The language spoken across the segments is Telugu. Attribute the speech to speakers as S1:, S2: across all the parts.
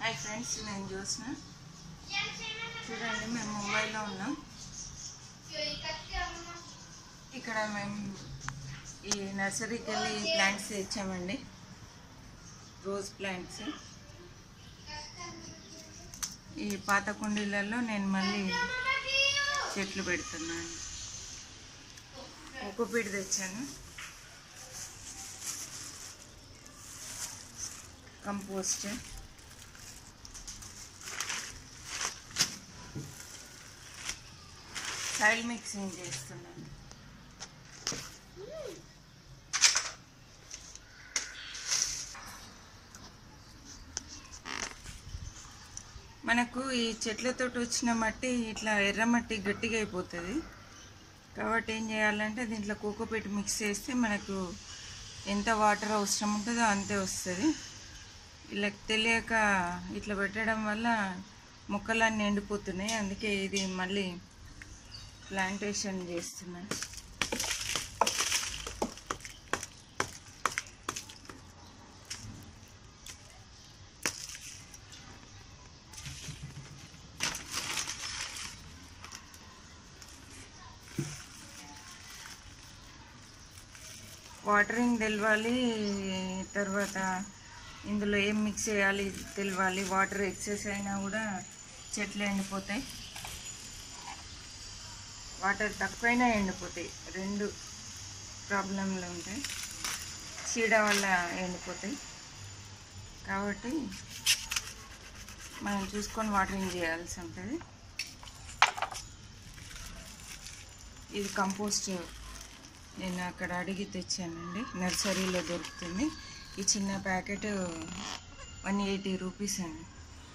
S1: హాయ్ ఫ్రెండ్స్ నేను చూసిన చూడండి మేము ముంబైలో ఉన్నాం ఇక్కడ మేము ఈ నర్సరీకి వెళ్ళి ఈ ప్లాంట్స్ తెచ్చామండి రోజ్ ప్లాంట్స్ ఈ పాత కుండీలలో నేను మళ్ళీ చెట్లు పెడుతున్నాను ఒక్కపీట తెచ్చాను కంపోస్ట్ సాయిల్ మిక్సింగ్ చేస్తున్నాను మనకు ఈ చెట్లతో వచ్చిన మట్టి ఇట్లా ఎర్ర మట్టి గట్టిగా అయిపోతుంది కాబట్టి ఏం చేయాలంటే దీంట్లో కోకోపీట్ మిక్స్ చేస్తే మనకు ఎంత వాటర్ అవసరం ఉంటుందో అంతే వస్తుంది ఇలా తెలియక ఇట్లా పెట్టడం వల్ల మొక్కలన్నీ ఎండిపోతున్నాయి అందుకే ఇది మళ్ళీ ప్లాంటేషన్ చేస్తున్నాను వాటరింగ్ తెలవాలి తర్వాత ఇందులో ఏం మిక్స్ చేయాలి తెలవాలి వాటర్ ఎక్సెస్ అయినా కూడా చెట్లు ఎండిపోతాయి వాటర్ తక్కువైనా ఎండిపోతాయి రెండు ప్రాబ్లంలు ఉంటాయి చీడ వల్ల ఎండిపోతాయి కాబట్టి మనం చూసుకొని వాటరింగ్ చేయాల్సి ఉంటుంది ఇది కంపోస్ట్ నేను అక్కడ అడిగి తెచ్చానండి నర్సరీలో దొరుకుతుంది ఈ చిన్న ప్యాకెట్ వన్ ఎయిటీ రూపీస్ అండి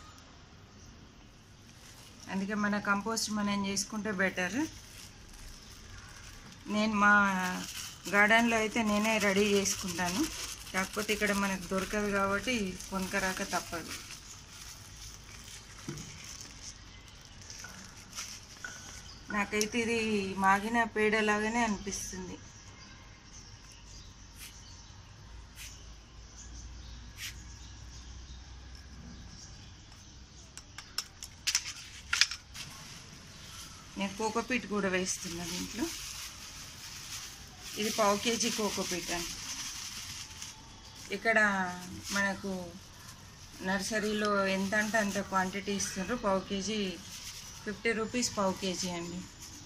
S1: అందుకే మన కంపోస్ట్ మనం చేసుకుంటే బెటర్ నేను మా గార్డెన్లో అయితే నేనే రెడీ చేసుకుంటాను కాకపోతే ఇక్కడ మనకు దొరకదు కాబట్టి కొనకరాక తప్పదు నాకైతే ఇది మాగిన పేడలాగానే అనిపిస్తుంది నేను కోకోపీట్ కూడా వేస్తున్నా దీంట్లో ఇది పావు కేజీ కోకోపీట్ అని ఇక్కడ మనకు నర్సరీలో ఎంత అంటే అంత క్వాంటిటీ ఇస్తున్నారు పావు కేజీ ఫిఫ్టీ రూపీస్ పావు కేజీ అండి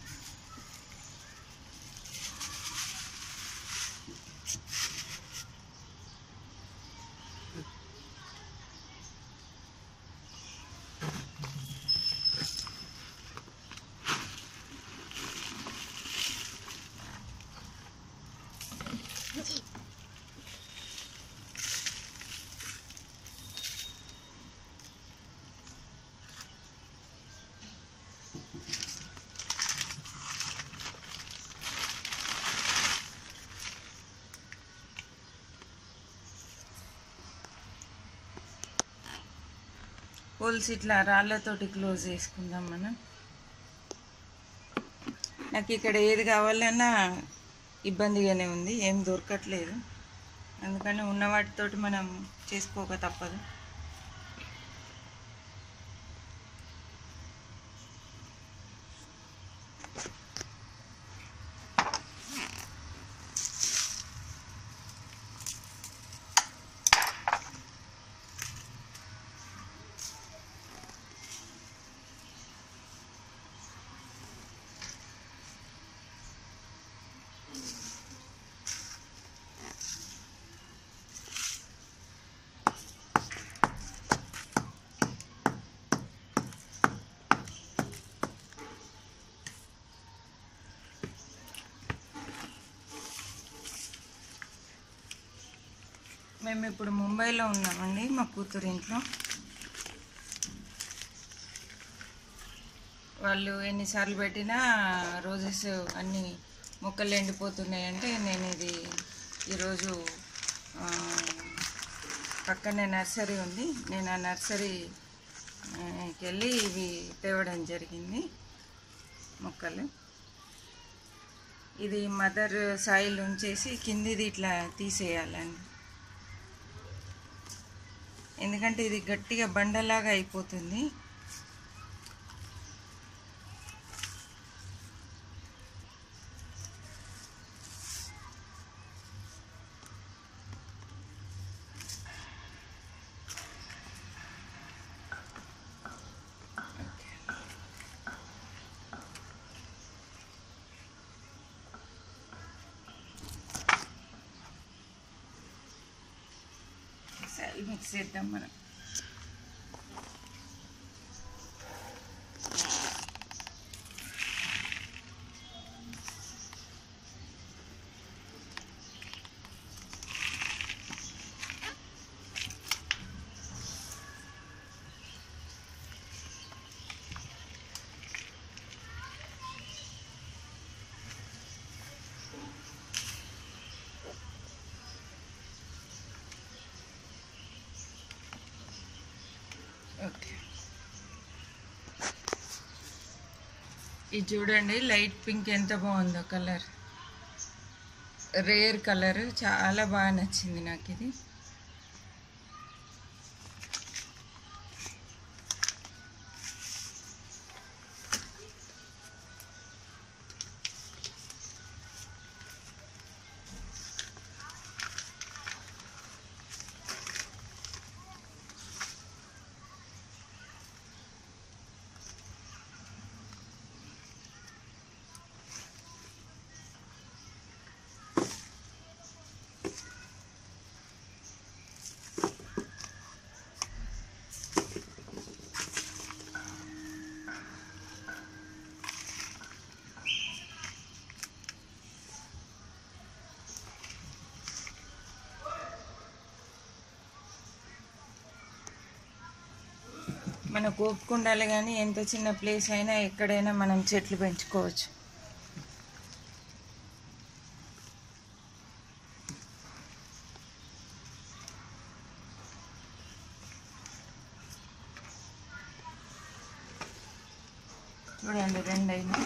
S1: హోల్స్ ఇట్లా రాళ్ళతోటి క్లోజ్ చేసుకుందాం మనం నాకు ఇక్కడ ఏది కావాలన్నా ఇబ్బందిగానే ఉంది ఏం దొరకట్లేదు అందుకని ఉన్న వాటితోటి మనం చేసుకోక తప్పదు మేము ఇప్పుడు ముంబైలో ఉన్నామండి మా కూతురు ఇంట్లో వాళ్ళు ఎన్నిసార్లు పెట్టినా రోజెస్ అన్ని మొక్కలు ఎండిపోతున్నాయి అంటే నేను ఇది ఈరోజు ఆ, పక్కనే నర్సరీ ఉంది నేను ఆ నర్సరీకి వెళ్ళి ఇవి తేవడం జరిగింది మొక్కలు ఇది మదర్ సాయిల్ ఉంచేసి కిందిది ఇట్లా తీసేయాలండి ఎందుకంటే ఇది గట్టిగా బండలాగా అయిపోతుంది ఒకసారి మిక్స్ చేద్దాం మనం ఓకే ఇది చూడండి లైట్ పింక్ ఎంత బాగుందో కలర్ రేర్ కలర్ చాలా బాగా నచ్చింది నాకు ఇది మనకు ఓపిక ఉండాలి కానీ ఎంత చిన్న ప్లేస్ అయినా ఎక్కడైనా మనం చెట్లు పెంచుకోవచ్చు చూడండి రెండు అయినాయి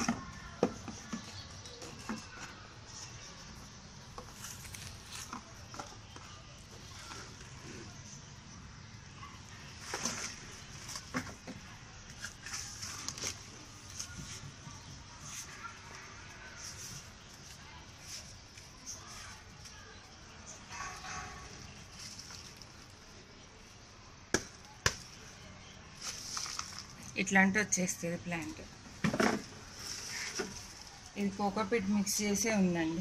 S1: ఇట్లాంటి వచ్చేస్తుంది ప్లాంట్ ఇది కోకోపీట్ మిక్స్ చేసే ఉందండి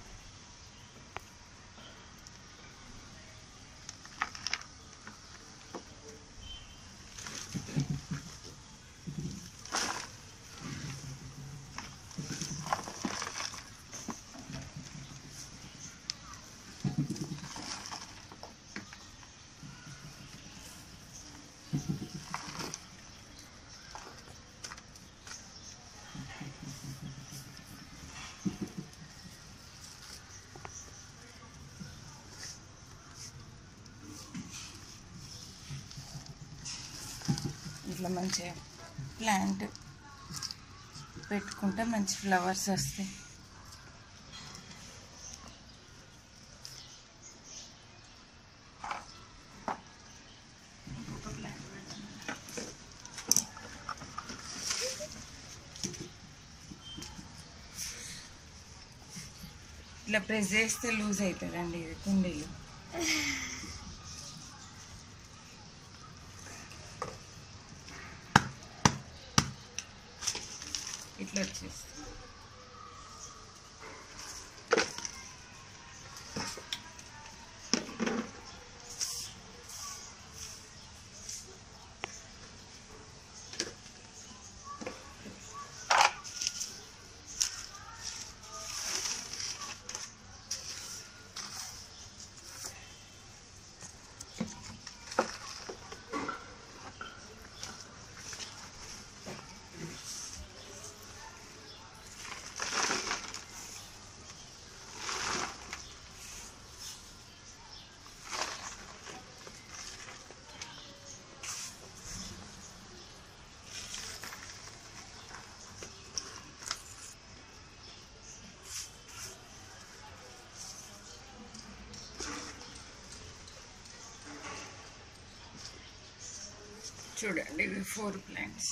S1: ఇట్లా మంచిగా ప్లాంట్ పెట్టుకుంటే మంచి ఫ్లవర్స్ వస్తాయి ఇంకొక plant పెడదాం. ఇట్లా ప్రెస్ చేస్తే లూజ్ అవుతుందండి ఇది కుండీలు ఇట్లా వచ్చేస్తుంది చూడండి ఇవి ఫోర్ ప్లాంట్స్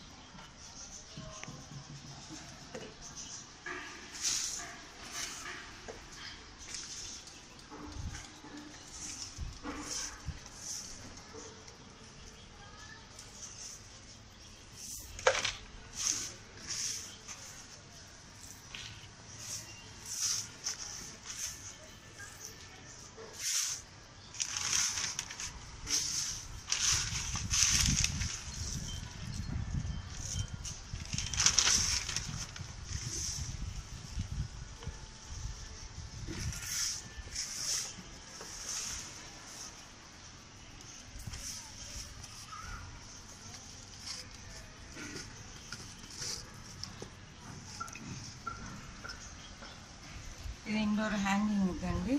S1: ఇది ఇండోర్ హ్యాంగింగ్ అండి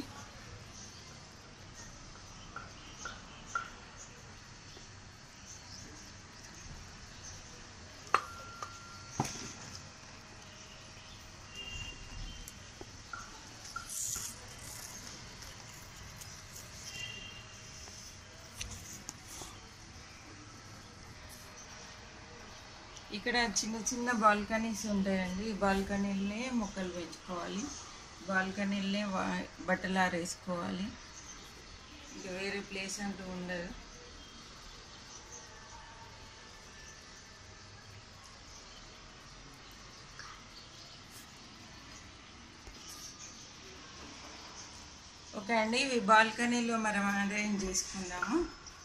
S1: ఇక్కడ చిన్న చిన్న బాల్కనీస్ ఉంటాయండి ఈ బాల్కనీలనే మొక్కలు పెంచుకోవాలి బాల్కనీలనే వా బట్టలు ఆరేసుకోవాలి ఇంకా వేరే ప్లేస్ అంటూ ఉండదు ఓకే అండి ఇవి బాల్కనీలో మనం అరేంజ్ చేసుకుందాము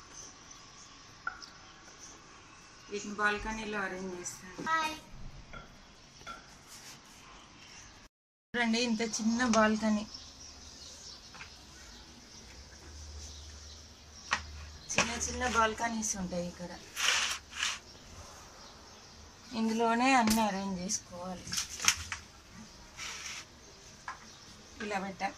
S1: వీటిని బాల్కనీలో అరేంజ్ చేస్తాను చూడండి ఇంత చిన్న బాల్కనీ చిన్న చిన్న బాల్కనీస్ ఉంటాయి ఇక్కడ ఇందులోనే అన్నీ అరేంజ్ చేసుకోవాలి ఇలా పెట్టా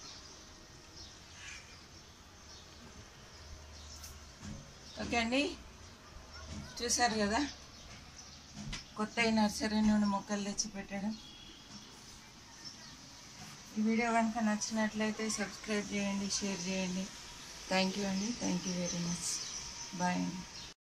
S1: ఓకే అండి చూసారు కదా కొత్త నర్సరీ నుండి మొక్కలు తెచ్చి పెట్టడం ఈ వీడియో కనుక నచ్చినట్లయితే సబ్స్క్రైబ్ చేయండి షేర్ చేయండి థ్యాంక్ యూ అండి thank you very much bye అండి